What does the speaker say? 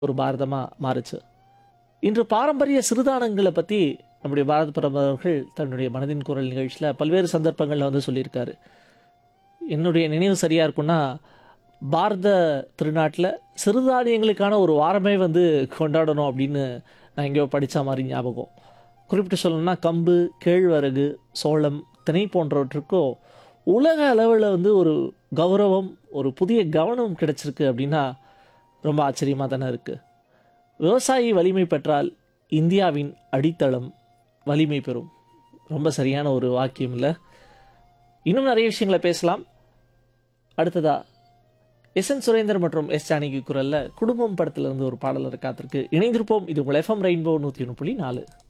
ஒரு பாரதமாக மாறுச்சு இன்று பாரம்பரிய சிறுதானங்களை பற்றி நம்முடைய பாரத பிரதமர் அவர்கள் தன்னுடைய மனதின் குரல் நிகழ்ச்சியில் பல்வேறு சந்தர்ப்பங்களில் வந்து சொல்லியிருக்காரு என்னுடைய நினைவு சரியாக இருக்குன்னா பாரத திருநாட்டில் சிறுதானியங்களுக்கான ஒரு வாரமே வந்து கொண்டாடணும் அப்படின்னு நான் எங்கேயோ படித்த மாதிரி ஞாபகம் குறிப்பிட்டு சொல்லணும்னா கம்பு கேழ்வரகு சோளம் திணை போன்றவற்றுக்கும் உலக அளவில் வந்து ஒரு கௌரவம் ஒரு புதிய கவனம் கிடைச்சிருக்கு அப்படின்னா ரொம்ப ஆச்சரியமாக தானே இருக்குது விவசாயி வலிமை பெற்றால் இந்தியாவின் அடித்தளம் வலிமை பெறும் ரொம்ப சரியான ஒரு வாக்கியம் இல்லை இன்னும் நிறைய விஷயங்களை பேசலாம் அடுத்ததா எஸ் என் சுரேந்தர் மற்றும் எஸ் ஜானகி குரல்ல குடும்பம் படத்துல இருந்து ஒரு பாடல் காத்திருக்கு இணைந்திருப்போம் இது உங்கள் எஃப்எம் ரெயின்போ நூற்றி ஒன்று புள்ளி நாலு